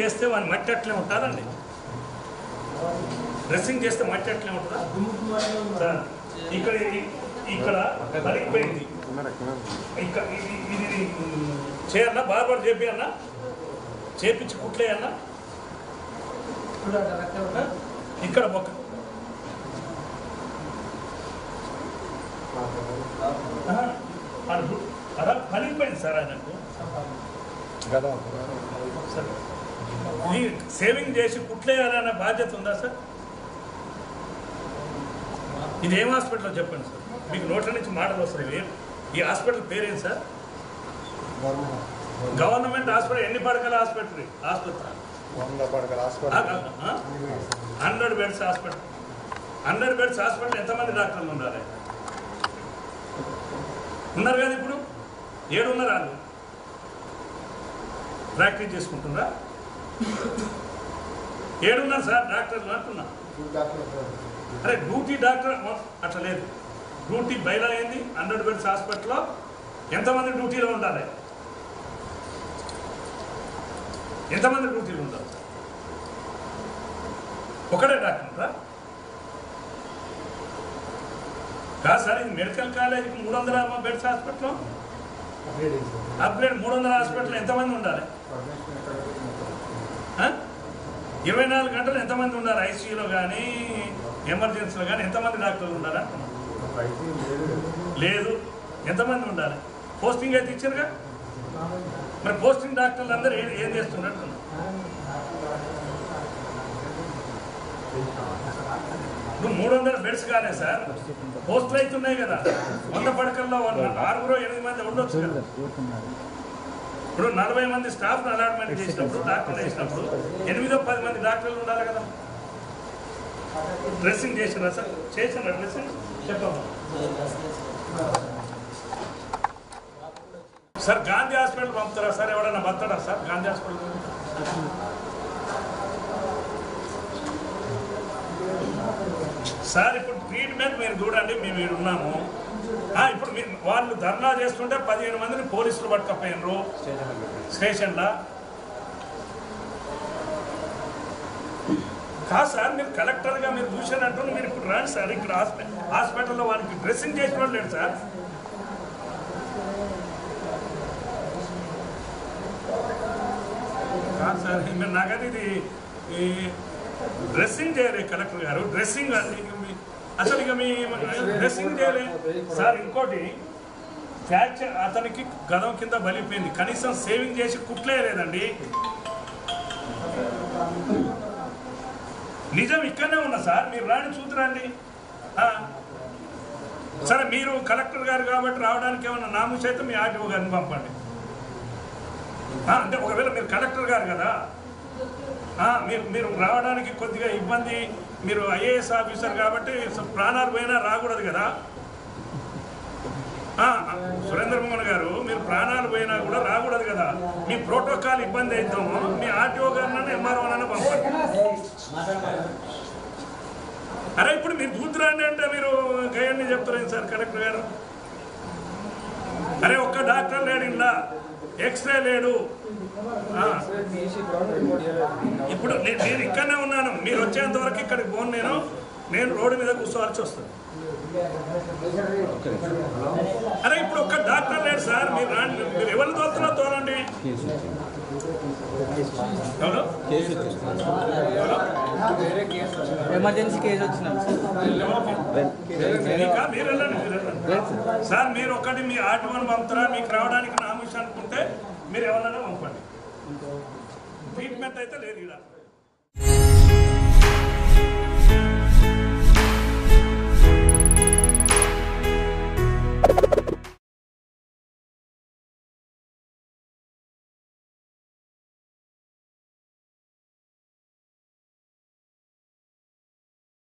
చేస్తే వాని మట్టి అట్లే ఉంటుందండి డ్రెస్సింగ్ చేస్తే మట్టి అట్లే ఉంటుందా సార్, ఇక్కడ ఈ- ఇక్కడ పలిగిపోయింది ఇక్కడ ఇది ఇది చేయన్నా బార్బర్ చేపి అన్నా చేపించి కుట్లే అన్నా ఇక్కడ ఒక ఆహా, అడు- అలా పలిగిపోయింది సార్ ఆయనకు సార్ ఇది సేవింగ్ చేసి కుట్లేయాలన్న బాధ్యత ఉందా సార్ ఇది ఏం హాస్పిటల్ చెప్పండి సార్ మీకు నోట్ల నుంచి మాటలు వస్తాయి ఇవి. ఈ హాస్పిటల్ పేరేంటి సార్ గవర్నమెంట్ హాస్పిటల్ ఎన్ని పడకల హాస్పిటల్ ఇది? ఆసుపత్రి వంద పడకల hospital hundred beds hospital hundred beds hospital ఎంతమంది డాక్టర్లు ఉండాలి ఉన్నారు కదా ఇప్పుడు ఏడు ఉన్నారు వాళ్ళు ప్రాక్టీస్ చేసుకుంటున్నారా ఏడున్నారు సార్ డాక్టర్లు అంటున్నా అరే డ్యూటీ డాక్టర్ అట్లా లేదు డ్యూటీ బయలు అయింది హండ్రెడ్ బెడ్స్ హాస్పిటల్లో ఎంతమంది డ్యూటీలో ఉండాలి ఎంతమంది డ్యూటీలు ఉండాలి సార్ ఒకటే డాక్టరా కాదు సార్ ఇది మెడికల్ కాలేజీకి మూడు వందల బెడ్స్ హాస్పిటల్ అప్గ్రేడ్ మూడు వందల హాస్పిటల్ ఎంతమంది ఉండాలి ఆ? ఇరవై నాలుగు గంటలు ఎంతమంది ఉండాలి ఐసీయూలో కానీ ఎమర్జెన్సీలో కానీ ఎంతమంది డాక్టర్లు ఉండాలి అంటున్నాను. లేదు ఎంతమంది ఉండాలి పోస్టింగ్ అయితే ఇచ్చారుగా మరి పోస్టింగ్ డాక్టర్లు అందరూ ఏం ఏం చేస్తున్నారు అంటున్నాను. ఇప్పుడు మూడు వందల బెడ్స్ కాలే సార్ పోస్టులు అవుతున్నాయి కదా వంద పడకల్లో వంద ఆరుగురు ఎనిమిది మంది ఉండొచ్చు కదా ఇప్పుడు నలభై మంది స్టాఫ్ అలాట్మెంట్ చేసినప్పుడు డాక్టర్లు వేసినప్పుడు ఎనిమిదో పది మంది డాక్టర్లు ఉండాలి కదా డ్రెస్సింగ్ చేసిరా సార్ చేసిరా డ్రెస్సింగ్ చెప్పమ్మా సార్ గాంధీ హాస్పిటల్ పంపుతారా సార్ ఎవడన్నా బతాడా సార్ గాంధీ హాస్పిటల్ సార్ ఇప్పుడు ట్రీట్మెంట్ మీరు చూడండి మేము ఇక్కడ ఉన్నాము ఆ, ఇప్పుడు మీ- వాళ్ళు ధర్నా చేస్తుంటే పదిహేను మందిని పోలీసులు పట్టుకపోయినరు స్టేషన్లో కాదు సార్ మీరు కలెక్టర్గా మీరు చూసినట్టు మీరు ఇప్పుడు రండి సార్ ఇక్కడ హాస్పిటల్ హాస్పిటల్లో వాళ్ళకి డ్రెస్సింగ్ చేసిన వాళ్ళు లేడు సార్ కాదు సార్ మీరు నాకైతే ఇది ఈ డ్రెస్సింగ్ చేయలే కలెక్టర్ గారు డ్రెస్సింగ్ అంటే ఇక మీ- అసలు ఇక మీ డ్రెస్సింగ్ చేయలే సార్ ఇంకోటి ఫ్రాక్చర్ అతనికి గదం కింద బలిపోయింది కనీసం సేవింగ్ చేసి కుట్లేయలేదండి నిజం ఇక్కడనే ఉన్నా సార్ మీరు రాని చూతురండి ఆ. సరే మీరు కలెక్టర్ గారు కాబట్టి రావడానికి ఏమన్నా నామూస్ అయితే మీ ఆర్టీఓ గారిని పంపండి ఆ, అంటే ఒకవేళ మీరు కలెక్టర్ గారు కదా ఆ, మీరు మీరు రావడానికి కొద్దిగా ఇబ్బంది మీరు ఐఏఎస్ ఆఫీసర్ కాబట్టి స- ప్రాణాలు పోయినా రాకూడదు కదా ఆ, సురేంద్ర మోహన్ గారు మీరు ప్రాణాలు పోయినా కూడా రాకూడదు కదా మీ ప్రోటోకాల్ ఇబ్బంది అవుతాము మీ ఆర్టీఓ గారినైనా ఎంఆర్ఓ నైనా పంపండి అరే ఇప్పుడు మీరు చూతురండి అంటే మీరు గయన్ని చెప్తారేం సార్ కలెక్టర్ గారు అరే ఒక్క డాక్టర్ లేడు ఇందా ఎక్స్రే లేడు ఆ. ఇప్పుడు నే- నేను ఇక్కడనే ఉన్నాను మీరు వచ్చేంత వరకు ఇక్కడికి పోను నేను నేను రోడ్డు మీద కూర్చోవాల్సి వస్తుంది అరే ఇప్పుడు ఒక్క డాక్టర్ లేడు సార్ మీరు రాండి మీరు ఎవరిని తోలుతున్నా తోలండి ఎవరు ఎవరు? ఎమర్జెన్సీ కేసు వచ్చినాం మీకా? మీరు వెళ్ళండి మీరు వెళ్ళండి సార్ మీరు ఒకటి మీ ఆటోని పంపుతారా మీకు రావడానికి నామిషన్ అనుకుంటే మీరు ఎవరైనా పంపండి ట్రీట్మెంట్ అయితే లేదు ఇక్కడ